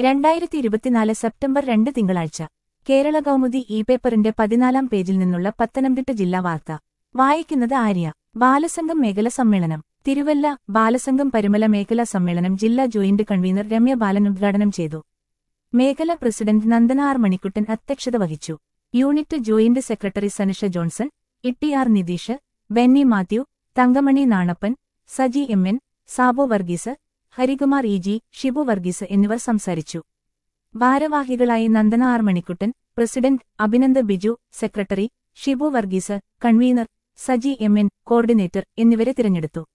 രണ്ടായിരത്തി ഇരുപത്തിനാല് സെപ്റ്റംബർ രണ്ട് തിങ്കളാഴ്ച കേരള കൗമുദി ഇ പേപ്പറിന്റെ പതിനാലാം പേജിൽ നിന്നുള്ള പത്തനംതിട്ട ജില്ലാ വാർത്ത വായിക്കുന്നത് ആര്യ ബാലസംഘം മേഖല സമ്മേളനം തിരുവല്ല ബാലസംഘം പരുമല മേഖലാ സമ്മേളനം ജില്ലാ ജോയിന്റ് കൺവീനർ രമ്യ ബാലൻ ഉദ്ഘാടനം ചെയ്തു മേഖല പ്രസിഡന്റ് നന്ദന ആർ മണിക്കുട്ടൻ അധ്യക്ഷത വഹിച്ചു unit joint secretary Sanisha Johnson Itty R Nitheesh Benny Mathew Thankamani Nanappan Saji M N Sabu Varghese Harikumar E G Shibu Varghese എന്നിവർ സംസാരിച്ചു ഭാരവാഹികളായി Nandana R Manikuttan president Abhinand Biju secretary Shibu Varghese convener Saji M N coordinator എന്നിവരെ തിരഞ്ഞെടുത്തു